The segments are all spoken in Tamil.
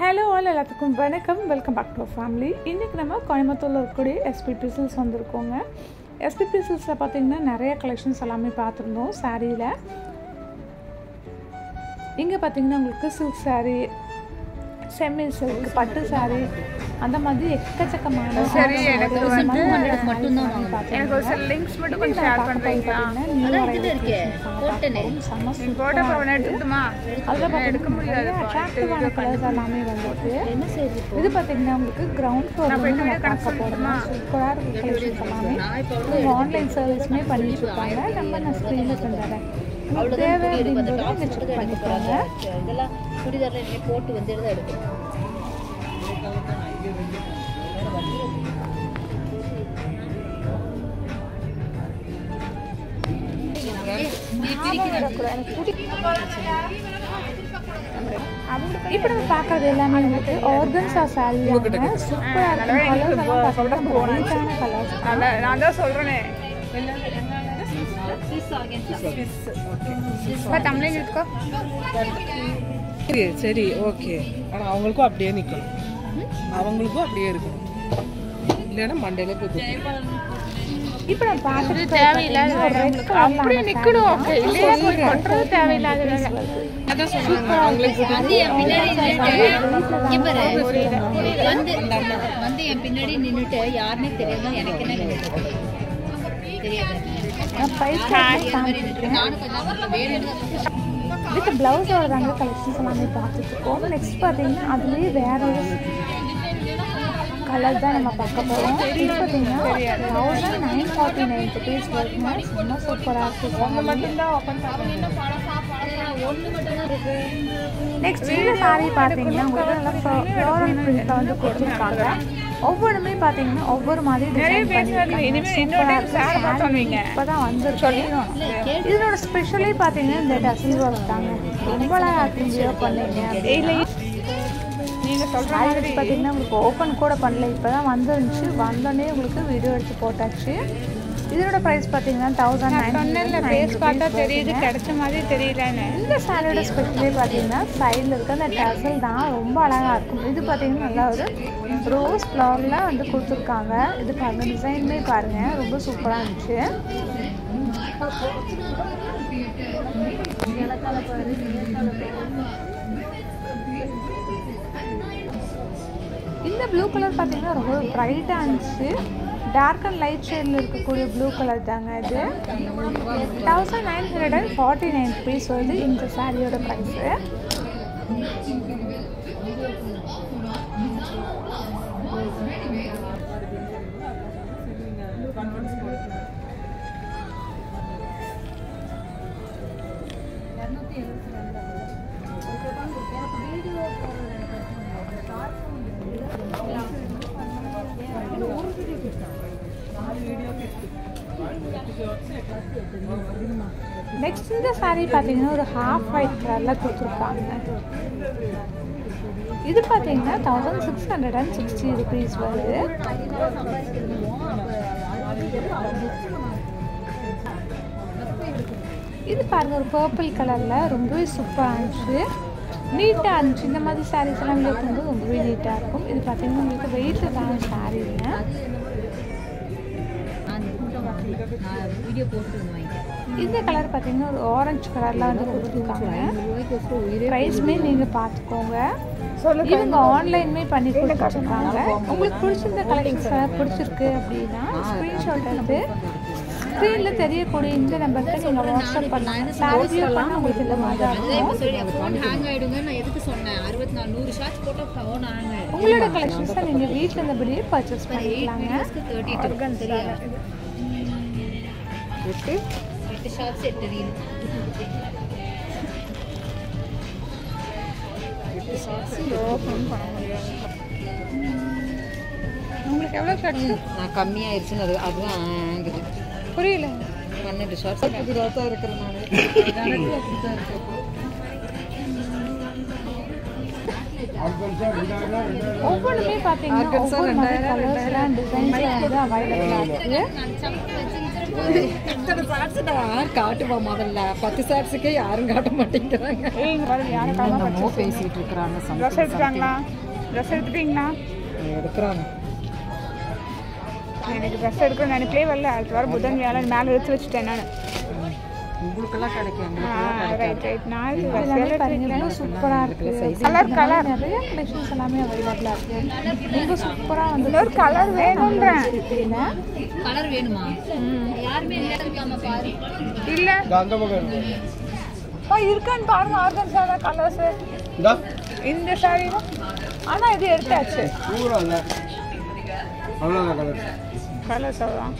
ஹலோ ஆல் எல்லாத்துக்கும் வணக்கம் வெல்கம் பேக் டு ஃபேமிலி இன்றைக்கி நம்ம கோயம்புத்தூரில் இருக்கக்கூடிய எஸ்பி பிசில்ஸ் வந்திருக்கோங்க எஸ்பி பிசில்ஸில் பார்த்தீங்கன்னா நிறைய கலெக்ஷன்ஸ் எல்லாமே பார்த்துருந்தோம் சாரியில் இங்கே பார்த்தீங்கன்னா உங்களுக்கு சில்க் saree செம்மி சில்க் பட்டு saree அந்த மாதிரி எக்கச்சக்கமான சரி, sarees எனக்கு ஒரு வந்து மணி நேரம் மட்டும்தான் saree வாங்கணும். பார்த்தீங்கன்னா. எனக்கு ஒரு சில லிங்க்ஸ் மட்டும் கொஞ்சம் இன்னைக்கு ஷேர் நம்ம பார்க்க பண்ணுறீங்களா போகிறது பார்த்தீங்கன்னா, new அதான் இதுல arrival இருக்கே, collections தான் போட்டனே. பார்க்க போறோம். செம்ம நீ போட்ட சூப்பரா பவனை இருக்கு. எடுத்துட்டுமா அதில் எடுக்க பார்த்தீங்கன்னா முடியாது நிறைய அட்ராக்டிவான கலர்ஸ் எல்லாமே வந்துருக்கு என்ன செய்யுது இப்போ? இது பார்த்தீங்கன்னா உங்களுக்கு கிரவுண்ட் ஃப்ளோர் நான் வந்து போய் நம்ம பார்க்க கன்சல்ட் போகிறோம் சூப்பராக இருக்கு கலெக்ஷன்ஸ் எல்லாமே நான் இப்போ இவங்க ஆன்லைன் சர்வீஸுமே பண்ணிட்டு இருப்பாங்க நம்ம நான் ஸ்க்ரீனில் தந்துடுறேன் உங்களுக்கு அவ்வளவுதான் தேவை துணி எடுக்கும். அந்த அப்படின்றத tops நீங்கள் செக் மட்டும் தான் எடுக்க பண்ணிக்கோங்க போறாங்க. இதெல்லாம் சுடிதார்ல இனிமே போட்டு வந்து தான் எடுக்கணும் இப்போ நம்ம பார்க்கறது எல்லாமே உங்களுக்கு ஆர்கன்ஸா சாரி சூப்பராக இருக்கும் கலர்ஸ் எல்லாம் பார்த்தீங்கன்னா பிரைட்டான கலர்ஸ் அதான் நான் தான் சொல்கிறேனே தமிழ் எடுத்துக்கோ சரி சரி ஓகே ஆனால் அவங்களுக்கும் அப்படியே நிற்கணும் அவங்களுக்கும் அப்படியே இருக்கணும் இல்லைன்னா மண்டையில போய் குத்தணும். இப்போ நம்ம பார்க்கறது தேவையில்லாத அப்படியே நிக்கணும் ஓகே இல்லையா பண்றது தேவையில்லாத வேலை அதான் சொன்னாங்க அவங்களே கூட்டிட்டு வந்து என் பின்னாடி நின்னுட்டு இங்க பாரு. வந்து வந்து என் பின்னாடி நின்னுட்டு யாருன்னே தெரியாம எனக்கு என்ன நின்னுட்டு தெரியாது ப்ரைஸ் நானும் கொஞ்சம் நேரம் வேணும்னு தான் வித் பிளவுஸோட தாங்க கலெக்ஷன்ஸ் எல்லாமே பார்த்துட்டு இருக்கோம் நெக்ஸ்ட் பார்த்தீங்கன்னா அதுலேயே வேற ஒரு கலர் தான் நம்ம பார்க்க போகிறோம் இது பார்த்தீங்கன்னா thousand nine forty nine rupees வருதுங்க ரொம்ப சூப்பராக இருக்குது மட்டும்தான் ஓப்பன் நெக்ஸ்ட் இந்த சாரி பார்த்தீங்கன்னா உங்களுக்கு நல்லா ஃப்ளோரல் பிரிண்ட்டில் வந்து கொடுத்துருக்காங்க ஒவ்வொன்றுமே பார்த்தீங்கன்னா ஒவ்வொரு மாதிரி நிறைய டிசைன் பேசுவாங்க இனிமேல் இன்னொரு டைம் சார் பார்த்தோம் வைங்க இப்போ தான் வந்துருக்கு இதோட ஸ்பெஷலே பார்த்தீங்கன்னா இந்த டசில் ஒர்க் தாங்க ரொம்ப அழகாக இருக்கு பண்ணீங்க இல்லை நீங்க சொல்ற சாரி வச்சு பார்த்தீங்கன்னா உங்களுக்கு ஓப்பன் கூட பண்ணல இப்போ தான் வந்துருந்துச்சு வந்தோடனே உங்களுக்கு வீடியோ எடுத்து போட்டாச்சு இதோட ப்ரைஸ் பார்த்தீங்கன்னா தௌசண்ட் சொன்னேன்ல ஃபேஸ் பார்த்தா தெரியுது கிடைச்ச மாதிரி தெரியலன்னு இந்த சாரியோட ஸ்பெஷலே பார்த்தீங்கன்னா சைடில் இருக்க அந்த டசல் தான் ரொம்ப அழகாக இருக்கும் இது பார்த்தீங்கன்னா நல்லா ஒரு ரோஸ் ஃப்ளவரில் வந்து கொடுத்துருக்காங்க இது பாருங்க டிசைனுமே பாருங்கள் ரொம்ப சூப்பராக இருந்துச்சு இந்த ப்ளூ கலர் பார்த்தீங்கன்னா ரொம்ப ப்ரைட்டாக இருந்துச்சு டார்க் அண்ட் லைட் ஷேடில் இருக்கக்கூடிய ப்ளூ கலர் தாங்க இது thousand nine hundred and forty nine rupees வந்து இந்த சாரியோட ப்ரைஸு நெக்ஸ்ட் இந்த சாரீ பார்த்தீங்கன்னா ஒரு ஹாஃப் ஒயிட் கலரில் கொடுத்துருக்காங்க இது பார்த்தீங்கன்னா thousand six hundred and sixty rupees வருது இது பாருங்க ஒரு பர்பிள் கலரில் ரொம்பவே சூப்பராக இருந்துச்சு நீட்டாக இருந்துச்சு இந்த மாதிரி சாரீஸ் எல்லாம் இருக்கும்போது ரொம்பவே நீட்டாக இருக்கும் இது பார்த்தீங்கன்னா உங்களுக்கு வெயிட்டில் தான் சாரீங்க நான் நான் வீடியோ போட்டு வாங்கிட்டேன் இந்த கலர் பார்த்தீங்கன்னா ஒரு ஆரஞ்சு கலரில் வந்து கொடுத்துருக்காங்க ரூபாய்க்கு ஒரு உயிரே ப்ரைஸ்மே நீங்கள் பார்த்துக்கோங்க இவங்க ஆன்லைன்மே பண்ணி கொடுத்துருக்காங்க உங்களுக்கு பிடிச்சிருந்த கலெக்ஷன்ஸ் பிடிச்சிருக்கு அப்படின்னா ஸ்க்ரீன்ஷாட் எடுத்து ஸ்க்ரீனில் தெரியக்கூடிய இந்த நம்பருக்கு நீங்கள் வாட்ஸ்அப் பண்ணலாம் சாரி வியூ பண்ணால் உங்களுக்கு இந்த மாதிரி தான் அதுதான் இருக்கும் இப்போ சொல்லி ஃபோன் ஹேங் ஆயிடுங்க நான் எதுக்கு சொன்னேன் அறுபத்தி நாலு நூறு ஷார்ட்ஸ் போட்டால் ஃபோன் ஹேங் ஆயிடும் உங்களோட கலெக்ஷன்ஸை நீங்கள் வீட்டில் இருந்தபடியே பர்ச்சேஸ் பண்ணிக்கலாங்க வீடியோஸ்க்கு தேர்ட்டி டூ சரியா எட்டு எட்டு ஷார்ட்ஸ் எட்டு ரீல் உங்களுக்கு எவ்வளோ ஷர்ட்ஸ் நான் கம்மியாயிருச்சுன்னு அது அதுதான் ஆங்குது புரியல பன்னெண்டு ஷார்ட்ஸ் இதாக தான் இருக்கிறேன் நான் ஒவ்வொன்றுமே பார்த்தீங்கன்னா ஒவ்வொரு மாதிரி கலர்ஸ்லாம் டிசைன்ஸ்லாம் வந்து அவைலபிளாக இருக்குது இத்தனை ஷார்ட்ஸ் நான் காட்டுவோம் முதல்ல பத்து ஷார்ட்ஸுக்கே யாரும் காட்ட மாட்டேங்கிறாங்க ஏய் இங்க பாருங்க யாரும் என்னமோ பேசிட்டு இருக்கிறாங்க ட்ரெஸ் எடுத்துட்டாங்களா ட்ரெஸ் எடுத்துட்டீங்களா எடுக்கிறாங்க எனக்கு ட்ரெஸ் எடுக்கணும் நினைக்கவே வரல அடுத்த வாரம் புதன் வியாழன் மேலே எடுத்து வச்சுட்டேன் நான் உங்களுக்கெல்லாம் கிடைக்கும் எங்களுக்கு ரைட் ரைட் நான் எல்லாமே பாருங்க ரொம்ப சூப்பராக இருக்குது கலர் கலர் நிறைய கலெக்ஷன்ஸ் எல்லாமே அவைலபிளாக இருக்குது ரொம்ப சூப்பராக வந்து இன்னொரு கலர் வேணுன்றேன் இருக்குதுங்க கலர் வேணுமா யாருமே இல்லாம பாரு இல்ல பா இருக்கான்னு பாருங்க ஆர்கன் சாரா கலர்ஸ் இந்த சாரி ஆனா இது எடுத்தாச்சு கலர்ஸ் அவ்வளோதான்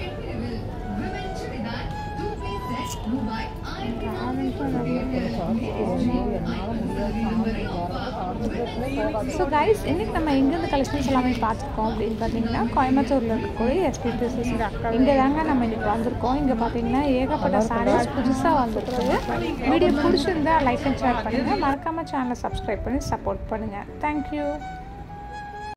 ஸோ கைஸ் இன்னைக்கு நம்ம எங்கேருந்து கலெக்ஷன்ஸ் எல்லாமே பார்த்துருக்கோம் அப்படின்னு பார்த்தீங்கன்னா கோயம்புத்தூரில் இருக்கக்கூடிய எஸ்பி ட்ரெஸ்ஸஸ் இங்கே தாங்க நம்ம இன்னைக்கு வந்திருக்கோம் இங்கே பார்த்தீங்கன்னா ஏகப்பட்ட சாரீஸ் புதுசாக வந்துருக்கு வீடியோ பிடிச்சிருந்தா லைக் அண்ட் ஷேர் பண்ணுங்கள் மறக்காமல் சேனலை சப்ஸ்கிரைப் பண்ணி சப்போர்ட் பண்ணுங்கள் தேங்க்யூ